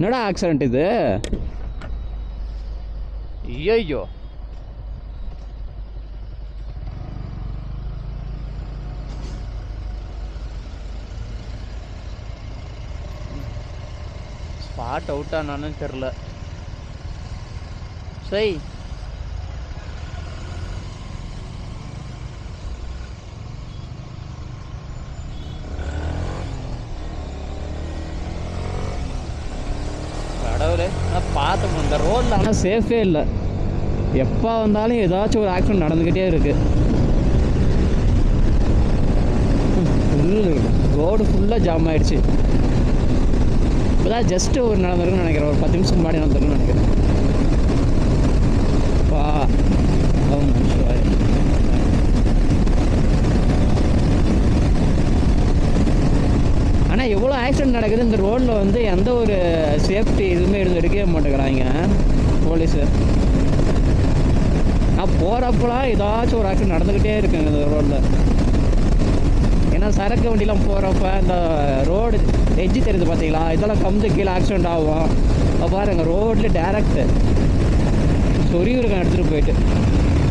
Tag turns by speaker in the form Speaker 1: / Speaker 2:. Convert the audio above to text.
Speaker 1: என்னடா ஆக்சிடென்ட் இது ஐயோ ஸ்பாட் அவுட் ஆனான்னு தெரில சரி கடவுளே ஆனால் பார்த்தோம் இந்த ரோட்டில் ஆனால் சேஃபே இல்லை எப்போ வந்தாலும் ஏதாச்சும் ஒரு ஆக்சிடென்ட் நடந்துக்கிட்டே இருக்கு ஃபுல் ரோடு ஃபுல்லாக ஜாம் ஆயிடுச்சு இப்போதான் ஜஸ்ட்டு ஒரு நடந்திருக்குன்னு நினைக்கிறேன் ஒரு பத்து நிமிஷம் முன்னாடி நடந்திருக்குன்னு நினைக்கிறேன் வா ஓம் நம சிவாய. ஆனால் எவ்வளோ ஆக்சிடென்ட் நடக்குது இந்த ரோட்டில் வந்து எந்த ஒரு சேஃப்டி இதுவுமே இருந்து எடுக்கவே மாட்டேங்கிறாங்க போலீஸு நான் போகிறப்பலாம் ஏதாச்சும் ஒரு ஆக்சிடென்ட் நடந்துக்கிட்டே இருக்குங்க இந்த ரோட்டில் ஏன்னா சரக்கு வண்டிலாம் போகிறப்ப இந்த ரோடு எட்ஜி தெரியுது பார்த்தீங்களா இதெல்லாம் கமுந்து கீழே ஆக்சிடென்ட் ஆகும் அப்போ பாருங்க ரோட்ல டேரக்ட் சொறி இருக்கேன் எடுத்துகிட்டு போயிட்டு